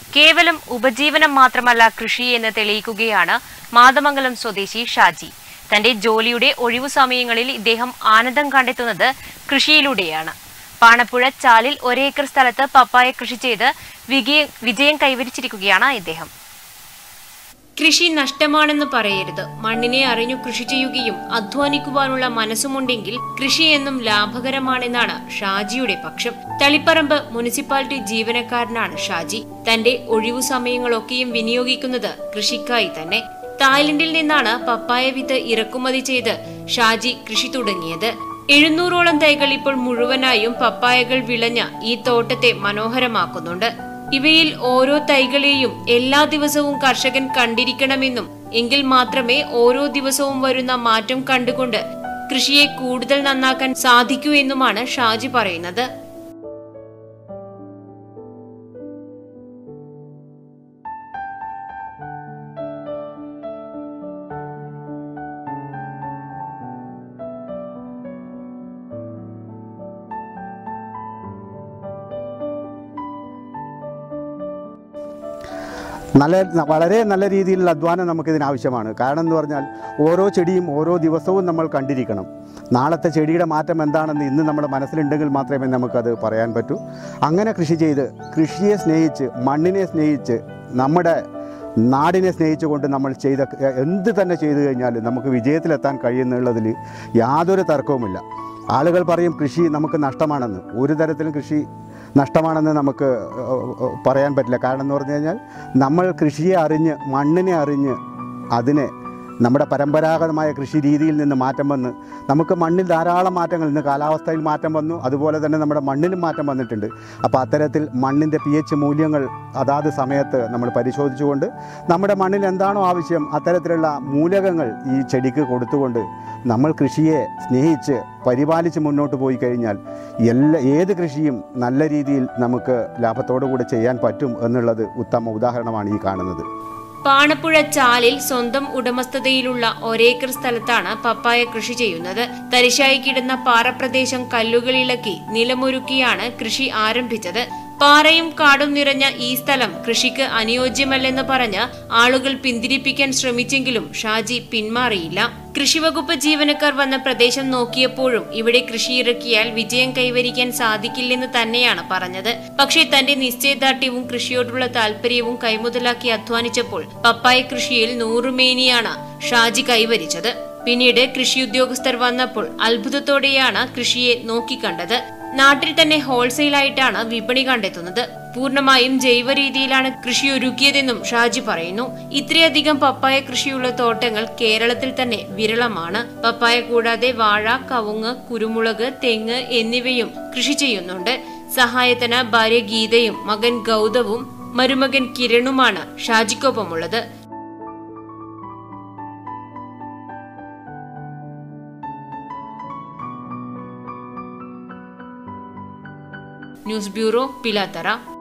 കേവലം ഉപജീവനം മാത്രമല്ല കൃഷി എന്ന് തെളിയിക്കുകയാണ് മാതമംഗലം സ്വദേശി ഷാജി തന്റെ ജോലിയുടെ ഒഴിവു സമയങ്ങളിൽ ഇദ്ദേഹം ആനന്ദം കണ്ടെത്തുന്നത് കൃഷിയിലൂടെയാണ് പാണപ്പുഴ ചാലിൽ ഒരേക്കർ സ്ഥലത്ത് പപ്പായ കൃഷി ചെയ്ത് വിജയ- വിജയം കൈവരിച്ചിരിക്കുകയാണ് ഇദ്ദേഹം കൃഷി നഷ്ടമാണെന്ന് പറയരുത് മണ്ണിനെ അറിഞ്ഞു കൃഷി ചെയ്യുകയും അധ്വാനിക്കുവാനുള്ള മനസ്സുമുണ്ടെങ്കിൽ കൃഷി എന്നും ലാഭകരമാണെന്നാണ് ഷാജിയുടെ പക്ഷം തളിപ്പറമ്പ് മുനിസിപ്പാലിറ്റി ജീവനക്കാരനാണ് ഷാജി തന്റെ ഒഴിവു സമയങ്ങളൊക്കെയും വിനിയോഗിക്കുന്നത് കൃഷിക്കായി തന്നെ തായ്ലൻഡിൽ നിന്നാണ് പപ്പായ വിത്ത് ഇറക്കുമതി ചെയ്ത് ഷാജി കൃഷി തുടങ്ങിയത് എഴുന്നൂറോളം തൈകൾ ഇപ്പോൾ മുഴുവനായും പപ്പായകൾ വിളഞ്ഞ ഈ തോട്ടത്തെ മനോഹരമാക്കുന്നുണ്ട് ഇവയിൽ ഓരോ തൈകളെയും എല്ലാ ദിവസവും കർഷകൻ കണ്ടിരിക്കണമെന്നും എങ്കിൽ മാത്രമേ ഓരോ ദിവസവും വരുന്ന മാറ്റം കണ്ടുകൊണ്ട് കൃഷിയെ കൂടുതൽ നന്നാക്കാൻ സാധിക്കൂ എന്നുമാണ് ഷാജി പറയുന്നത് നല്ല വളരെ നല്ല രീതിയിലുള്ള അധ്വാനം നമുക്കിതിന് ആവശ്യമാണ് കാരണം എന്ന് പറഞ്ഞാൽ ഓരോ ചെടിയും ഓരോ ദിവസവും നമ്മൾ കണ്ടിരിക്കണം നാളത്തെ ചെടിയുടെ മാറ്റം എന്താണെന്ന് ഇന്ന് നമ്മുടെ മനസ്സിലുണ്ടെങ്കിൽ മാത്രമേ നമുക്കത് പറയാൻ പറ്റൂ അങ്ങനെ കൃഷി ചെയ്ത് കൃഷിയെ സ്നേഹിച്ച് മണ്ണിനെ സ്നേഹിച്ച് നമ്മുടെ നാടിനെ സ്നേഹിച്ചുകൊണ്ട് നമ്മൾ ചെയ്ത എന്ത് തന്നെ ചെയ്തു കഴിഞ്ഞാലും നമുക്ക് വിജയത്തിലെത്താൻ കഴിയുന്നുള്ളതിൽ യാതൊരു തർക്കവുമില്ല ആളുകൾ പറയും കൃഷി നമുക്ക് നഷ്ടമാണെന്ന് ഒരു തരത്തിലും കൃഷി നഷ്ടമാണെന്ന് നമുക്ക് ഏഹ്, ഏഹ്, പറയാൻ പറ്റില്ല കാരണം എന്ന് പറഞ്ഞു കഴിഞ്ഞാൽ നമ്മൾ കൃഷിയെ അറിഞ്ഞ് മണ്ണിനെ അറിഞ്ഞ് അതിനെ നമ്മുടെ പരമ്പരാഗതമായ കൃഷി രീതിയിൽ നിന്ന് മാറ്റം വന്ന് നമുക്ക് മണ്ണിൽ ധാരാളം മാറ്റങ്ങൾ ഇന്ന് കാലാവസ്ഥയിൽ മാറ്റം വന്നു അതുപോലെ തന്നെ നമ്മുടെ മണ്ണിലും മാറ്റം വന്നിട്ടുണ്ട് അപ്പോൾ അത്തരത്തിൽ മണ്ണിൻ്റെ പി എച്ച് മൂല്യങ്ങൾ അതാത് സമയത്ത് നമ്മൾ പരിശോധിച്ചുകൊണ്ട് നമ്മുടെ മണ്ണിൽ എന്താണോ ആവശ്യം അത്തരത്തിലുള്ള മൂലകങ്ങൾ ഈ ചെടിക്ക് കൊടുത്തുകൊണ്ട് നമ്മൾ കൃഷിയെ സ്നേഹിച്ച് പരിപാലിച്ച് മുന്നോട്ട് പോയി കഴിഞ്ഞാൽ എല്ലാ ഏത് കൃഷിയും നല്ല രീതിയിൽ നമുക്ക് ലാഭത്തോടു കൂടെ ചെയ്യാൻ പറ്റും എന്നുള്ളത് ഉത്തമ ഉദാഹരണമാണ് ഈ കാണുന്നത് പാണപ്പുഴ ചാലിൽ സ്വന്തം ഉടമസ്ഥതയിലുള്ള ഒരേക്കർ സ്ഥലത്താണ് പപ്പായ കൃഷി ചെയ്യുന്നത് തരിശായി കിടന്ന പാറപ്രദേശം കല്ലുകളിളക്കി നിലമൊരുക്കിയാണ് കൃഷി ആരംഭിച്ചത് പാറയും കാടും നിറഞ്ഞ ഈ സ്ഥലം കൃഷിക്ക് അനുയോജ്യമല്ലെന്ന് പറഞ്ഞ് ആളുകൾ പിന്തിരിപ്പിക്കാൻ ശ്രമിച്ചെങ്കിലും ഷാജി പിന്മാറിയില്ല കൃഷിവകുപ്പ് ജീവനക്കാർ വന്ന പ്രദേശം നോക്കിയപ്പോഴും ഇവിടെ കൃഷി ഇറക്കിയാൽ വിജയം കൈവരിക്കാൻ സാധിക്കില്ലെന്ന് തന്നെയാണ് പറഞ്ഞത് പക്ഷേ തന്റെ നിശ്ചയദാർഢ്യവും കൃഷിയോടുള്ള താല്പര്യവും കൈമുതലാക്കി അധ്വാനിച്ചപ്പോൾ പപ്പായ കൃഷിയിൽ നൂറുമേനിയാണ് ഷാജി കൈവരിച്ചത് പിന്നീട് കൃഷി ഉദ്യോഗസ്ഥർ വന്നപ്പോൾ അത്ഭുതത്തോടെയാണ് കൃഷിയെ നോക്കിക്കണ്ടത് നാട്ടിൽ തന്നെ ഹോൾസെയിലായിട്ടാണ് വിപണി കണ്ടെത്തുന്നത് പൂർണ്ണമായും ജൈവ രീതിയിലാണ് കൃഷി ഒരുക്കിയതെന്നും ഷാജി പറയുന്നു ഇത്രയധികം പപ്പായ കൃഷിയുള്ള തോട്ടങ്ങൾ കേരളത്തിൽ തന്നെ വിരളമാണ് പപ്പായ കൂടാതെ വാഴ കവുങ്ങ് കുരുമുളക് തെങ്ങ് എന്നിവയും കൃഷി ചെയ്യുന്നുണ്ട് സഹായത്തിന് ഭാര്യ ഗീതയും മകൻ ഗൗതവും മരുമകൻ കിരണുമാണ് ഷാജിക്കൊപ്പമുള്ളത് ന്യൂസ് ബ്യൂറോ പിലാത്തറ